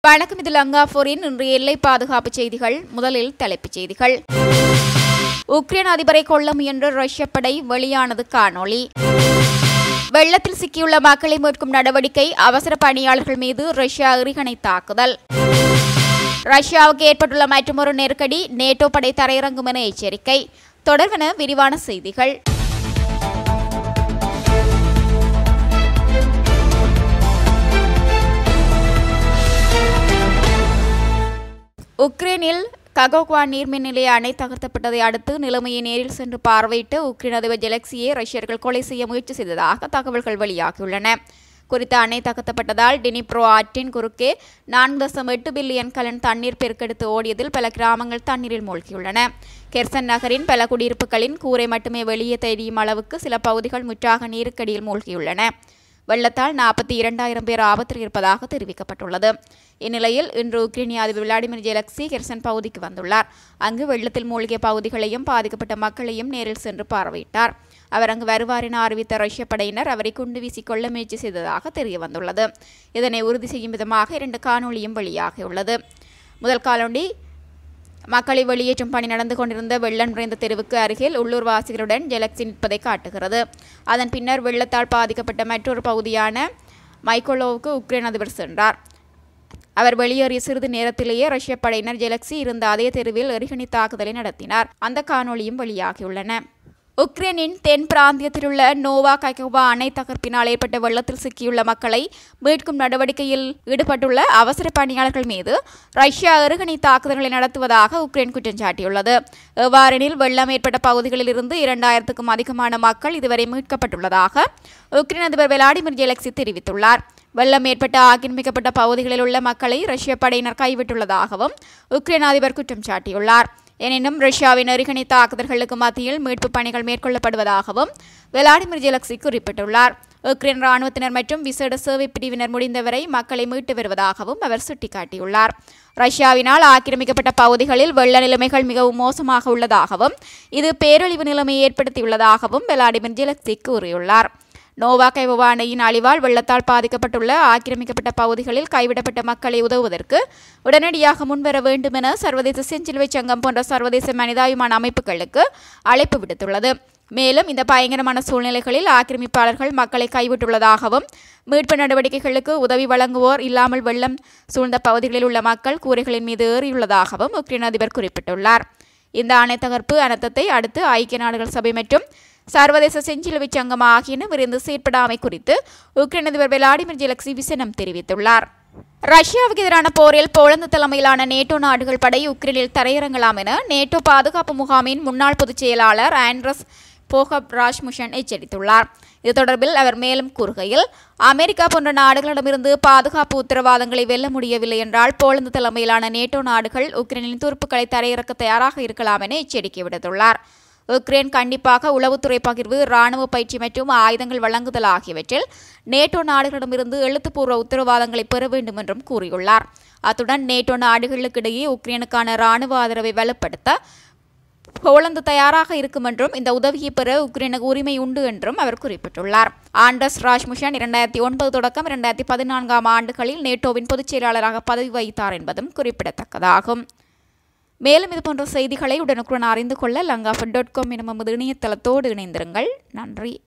வணக்கம் இது லங்காபூரின் இன்றைய எல்லை பாதுகாப்பு செய்திகள் முதலில் தலைப்புச் செய்திகள் உக்ரைன் அதிபரை கொல்ல முயன்ற ரஷ்ய படை வெளியானது காணொளி வெள்ளத்தில் சிக்கியுள்ள மக்களை மீட்கும் நடவடிக்கை அவசர பணியாளர்கள் மீது ரஷ்யா எறிகணை தாக்குதல் ரஷ்யாவுக்கு ஏற்பட்டுள்ள மற்றொரு நெருக்கடி நேட்டோ படை தரையிறங்கும் என எச்சரிக்கை தொடர்வென விரிவான செய்திகள் உக்ரைனில் ககோக்வா நீர்மின் நிலைய அணை தகர்த்தப்பட்டதை அடுத்து நிலைமையை நேரில் சென்று பார்வையிட்டு உக்ரைன் அதிபர் ஜெலக்சியை ரஷ்யர்கள் கொலை செய்ய முயற்சி செய்ததாக தகவல்கள் வெளியாகியுள்ளன குறித்த அணை தகர்த்தப்பட்டதால் டினிப்ரோ ஆற்றின் குறுக்கே நான்கு தசம் எட்டு பில்லியன் கலன் தண்ணீர் பெருக்கெடுத்து ஓடியதில் பல கிராமங்கள் தண்ணீரில் மூழ்கியுள்ளன கெர்சன் நகரின் பல குடியிருப்புகளின் கூரை மட்டுமே வெளியே தெரியும் அளவுக்கு சில பகுதிகள் முற்றாக நீருக்கடியில் மூழ்கியுள்ளன வெள்ளத்தால் நாற்பத்தி இரண்டாயிரம் பேர் ஆபத்தில் இருப்பதாக தெரிவிக்கப்பட்டுள்ளது இந்நிலையில் இன்று உக்ரைனிய அதிபர் விளாடிமிர் ஜெலக்சி கெர்சன் பகுதிக்கு வந்துள்ளார் அங்கு வெள்ளத்தில் மூழ்கிய பகுதிகளையும் பாதிக்கப்பட்ட மக்களையும் நேரில் சென்று பார்வையிட்டார் அவர் அங்கு வருவார் என அறிவித்த ரஷ்ய படையினர் அவரை குண்டு வீசி கொள்ள முயற்சி செய்ததாக தெரிய வந்துள்ளது இதனை உறுதி செய்யும் விதமாக இரண்டு காணொளியும் வெளியாகியுள்ளது முதல் காணொளி மக்களை வெளியேற்றும் பணி நடந்து கொண்டிருந்த வெள்ளம் நிறைந்த தெருவுக்கு அருகில் உள்ளூர்வாசிகளுடன் ஜெலக்சி நிற்பதை காட்டுகிறது அதன் பின்னர் வெள்ளத்தால் பாதிக்கப்பட்ட மற்றொரு பகுதியான மைக்கோலோவுக்கு உக்ரைன் அதிபர் சென்றார் அவர் வெளியேறிய சிறிது நேரத்திலேயே ரஷ்ய படையினர் ஜெலக்சி இருந்த அதே தெருவில் எரிகணி தாக்குதலை நடத்தினார் அந்த காணொளியும் வெளியாகியுள்ளன உக்ரைனின் தென் பிராந்தியத்தில் உள்ள நோவா கைகோவா அணை தகர்ப்பினால் ஏற்பட்ட வெள்ளத்தில் சிக்கியுள்ள மக்களை மீட்கும் நடவடிக்கையில் ஈடுபட்டுள்ள அவசர பணியாளர்கள் மீது ரஷ்யா எருகணை தாக்குதல்களை நடத்துவதாக உக்ரைன் குற்றம் சாட்டியுள்ளது எவ்வாறெனில் வெள்ளம் ஏற்பட்ட பகுதிகளில் இருந்து இரண்டாயிரத்துக்கும் அதிகமான மக்கள் இதுவரை மீட்கப்பட்டுள்ளதாக உக்ரைன் அதிபர் விளாடிமிர் ஜெலக்சி தெரிவித்துள்ளார் வெள்ளம் ஏற்பட்ட ஆக்கிரமிக்கப்பட்ட பகுதிகளில் உள்ள மக்களை ரஷ்ய படையினர் கைவிட்டுள்ளதாகவும் உக்ரைன் அதிபர் குற்றம் சாட்டியுள்ளார் எனினும் ரஷ்யாவின் எரிகணை தாக்குதல்களுக்கு மத்தியில் மீட்பு பணிகள் மேற்கொள்ளப்படுவதாகவும் விளாடிமிர் ஜெலக்சி குறிப்பிட்டுள்ளார் உக்ரைன் ராணுவத்தினர் மற்றும் விசேட சேவை பிரிவினர் முடிந்தவரை மக்களை மீட்டு வருவதாகவும் அவர் சுட்டிக்காட்டியுள்ளார் ரஷ்யாவினால் ஆக்கிரமிக்கப்பட்ட பகுதிகளில் வெள்ள நிலைமைகள் மிகவும் மோசமாக உள்ளதாகவும் இது பேரழிவு நிலைமையை ஏற்படுத்தியுள்ளதாகவும் விளாடிமிர் ஜெலக்சி கூறியுள்ளார் நோவா கைவா அணையின் அழிவால் வெள்ளத்தால் பாதிக்கப்பட்டுள்ள ஆக்கிரமிக்கப்பட்ட பகுதிகளில் கைவிடப்பட்ட மக்களை உதவுவதற்கு உடனடியாக முன்வர வேண்டும் என சர்வதேச செஞ்சிலுவை சங்கம் போன்ற சர்வதேச மனிதாபிமான அமைப்புகளுக்கு அழைப்பு விடுத்துள்ளது மேலும் இந்த பயங்கரமான சூழ்நிலைகளில் ஆக்கிரமிப்பாளர்கள் மக்களை கைவிட்டுள்ளதாகவும் மீட்பு நடவடிக்கைகளுக்கு உதவி வழங்குவோர் இல்லாமல் வெள்ளம் சூழ்ந்த பகுதிகளில் உள்ள மக்கள் கூரைகளின் மீது ஏறியுள்ளதாகவும் உக்ரைன் அதிபர் குறிப்பிட்டுள்ளார் இந்த அணை தகர்ப்பு அனர்த்தத்தை அடுத்து ஐக்கிய நாடுகள் சபை மற்றும் சர்வதேச செஞ்சிலுவை சங்கம் ஆகியன விரைந்து செயற்படாமை குறித்து உக்ரைன் அதிபர் விளாடிமிர் ஜெலக்சி விசனம் தெரிவித்துள்ளார் ரஷ்யாவுக்கு எதிரான போரில் போலந்து தலைமையிலான நேட்டோ நாடுகள் படை உக்ரைனில் தரையிறங்கலாம் என நேட்டோ பாதுகாப்பு முகாமின் முன்னாள் பொதுச் செயலாளர் ஆண்ட்ரஸ் போகப் ராஷ்முஷன் எச்சரித்துள்ளார் இது தொடர்பில் அவர் மேலும் கூறுகையில் அமெரிக்கா போன்ற நாடுகளிடமிருந்து பாதுகாப்பு உத்தரவாதங்களை வெல்ல முடியவில்லை என்றால் போலந்து தலைமையிலான நேட்டோ நாடுகள் உக்ரைனின் துருப்புக்களை தரையிறக்க தயாராக இருக்கலாம் என எச்சரிக்கை விடுத்துள்ளார் உக்ரைன் கண்டிப்பாக உளவுத்துறை பகிர்வு இராணுவ பயிற்சி மற்றும் ஆயுதங்கள் வழங்குதல் ஆகியவற்றில் நேட்டோ நாடுகளிடமிருந்து எழுத்துப்பூர்வ உத்தரவாதங்களை பெற வேண்டும் என்றும் கூறியுள்ளார் அத்துடன் நேட்டோ நாடுகளுக்கிடையே உக்ரைனுக்கான இராணுவ ஆதரவை வலுப்படுத்த போலந்து தயாராக இருக்கும் என்றும் இந்த உதவியை பெற உக்ரைனுக்கு உரிமை உண்டு என்றும் அவர் குறிப்பிட்டுள்ளார் ஆண்டர்ஸ் ராஜ்முஷன் இரண்டாயிரத்தி ஒன்பது தொடக்கம் இரண்டாயிரத்தி பதினான்காம் ஆண்டுகளில் நேட்டோவின் பொதுச் செயலாளராக பதவி வகித்தார் என்பதும் குறிப்பிடத்தக்கதாகும் மேலும் இதுபோன்ற செய்திகளை உடனுக்குடன் அறிந்து கொள்ள லங்காஃபன் டாட் காம் எனும் நமது இணையதளத்தோடு இணைந்திருங்கள் நன்றி